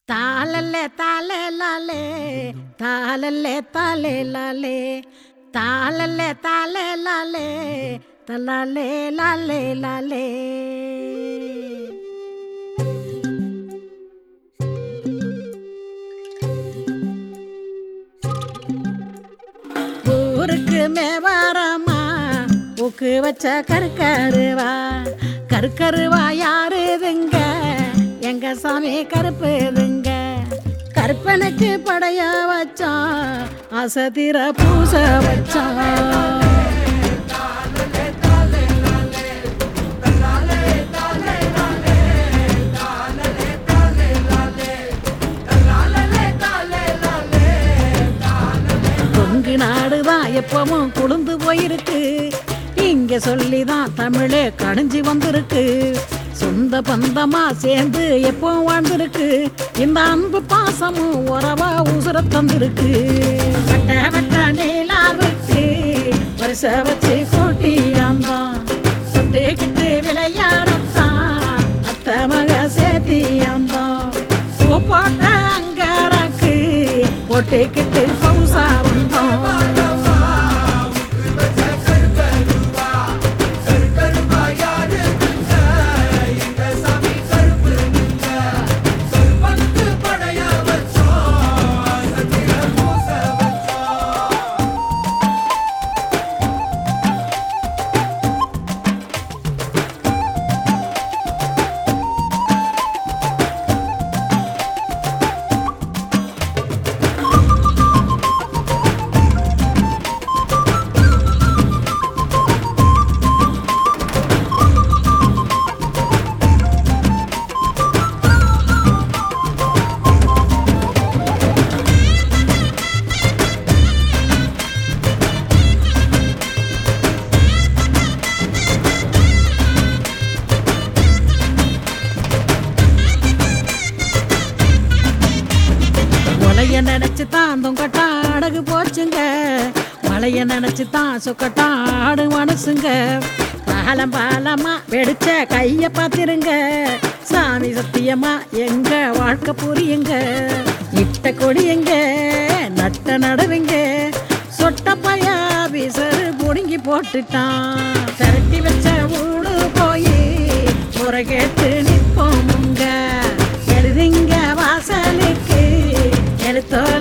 தாளல்லே தாலே லாலே தாளல்லே தாலே லாலே தாளல்லே தாலே லாலே தலாலே லாலே லாலே ஊருக்கு மேவாரமா ஊக்கு வச்ச கருக்கருவா கருக்கருவா யாருதுங்க எங்க சாமி கருப்புதுங்க கற்பனுக்கு படைய வச்சான் அசதிர பூச வச்சான் கொங்கு நாடுதான் எப்பவும் குளிர்ந்து போயிருக்கு இங்க சொல்லிதான் தமிழே கடைஞ்சி வந்திருக்கு சொந்த பந்தமா சேர்ந்து எப்போ வாழ்ந்திருக்கு இந்த அன்பு பாசமும் உறவா உசுர தந்திருக்கு வட்ட வட்ட நீலாவுக்கு வருஷ வச்சு போட்டியாந்தான் சுட்டிக்கிட்டு விளையாடத்தான் அத்த மக சேர்த்தியாந்தான் பூ போட்ட அங்கரக்கு போட்டுக்கிட்டு பவுசா வந்தோம் மலைய நினைச்சு தான் தொங்கட்டா அடகு போச்சுங்க மலைய நினைச்சு தான் சொக்கட்டா ஆடு மனசுங்க பாலம் பாலமா வெடிச்ச கைய பாத்திருங்க சாமி சத்தியமா எங்க வாழ்க்கை புரியுங்க இட்ட கொடியுங்க நட்ட நடுவுங்க சொட்ட பையா விசரு புடுங்கி போட்டுட்டான் திரட்டி வச்ச ஊடு போய் முறை கேட்டு நிற்போமுங்க எழுதிங்க வாசலுக்கு எழுத்தோல